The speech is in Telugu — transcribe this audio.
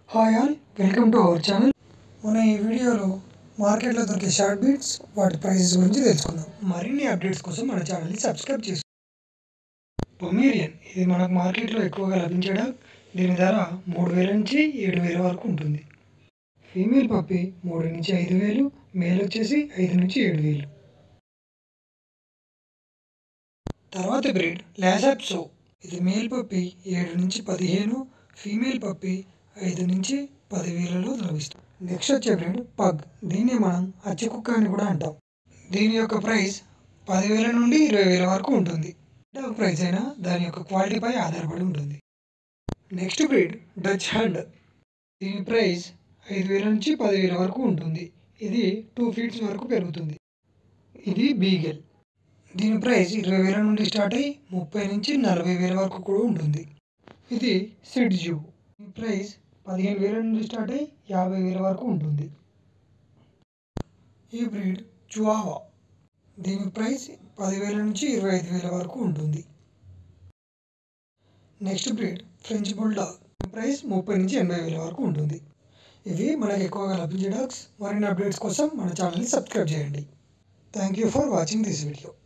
hi all welcome to our channel మన ఈ వీడియోలో మార్కెట్లో దొరికే షార్ట్ బీట్స్ వాటి ప్రైసెస్ గురించి తెలుసుకుందాం మరిన్ని అప్డేట్స్ కోసం మన ఛానల్ని సబ్స్క్రైబ్ చేసుకోండి పొమేరియన్ ఇది మనకు మార్కెట్లో ఎక్కువగా లభించడం దీని ధర మూడు వేల నుంచి ఏడు వేల వరకు ఉంటుంది ఫీమేల్ పప్పి మూడు నుంచి ఐదు వేలు మేల్ వచ్చేసి ఐదు నుంచి ఏడు వేలు తర్వాత బ్రీడ్ లాసాప్సో ఇది మేల్ పప్పి ఏడు నుంచి పదిహేను ఫీమేల్ పప్పి ఐదు నుంచి పదివేలలో లభిస్తుంది నెక్స్ట్ వచ్చే బ్రీడ్ పగ్ దీన్ని మనం అచ్చి కుక్క అని కూడా అంటాం దీని యొక్క ప్రైస్ పదివేల నుండి ఇరవై వేల వరకు ఉంటుంది డాగ్ ప్రైస్ అయినా దాని యొక్క క్వాలిటీపై ఆధారపడి ఉంటుంది నెక్స్ట్ బ్రీడ్ డచ్ హ్యాండ్ దీని ప్రైస్ ఐదు వేల నుంచి పదివేల వరకు ఉంటుంది ఇది టూ ఫీట్స్ వరకు పెరుగుతుంది ఇది బీగెల్ దీని ప్రైస్ ఇరవై వేల నుండి స్టార్ట్ అయ్యి ముప్పై నుంచి నలభై వేల వరకు కూడా ఉంటుంది ఇది సిడ్ జూ దీని ప్రైస్ పదిహేను వేల నుండి స్టార్ట్ అయ్యి యాభై వేల వరకు ఉంటుంది ఈ బ్రీడ్ చువావా దీని ప్రైస్ పదివేల నుంచి ఇరవై ఐదు వేల వరకు ఉంటుంది next breed French bulldog price ముప్పై నుంచి ఎనభై వేల వరకు ఉంటుంది ఇవి మనకు ఎక్కువగా లభించే డాగ్స్ మరిన్ని అప్డేట్స్ కోసం మన ఛానల్ని సబ్స్క్రైబ్ చేయండి thank you for watching this video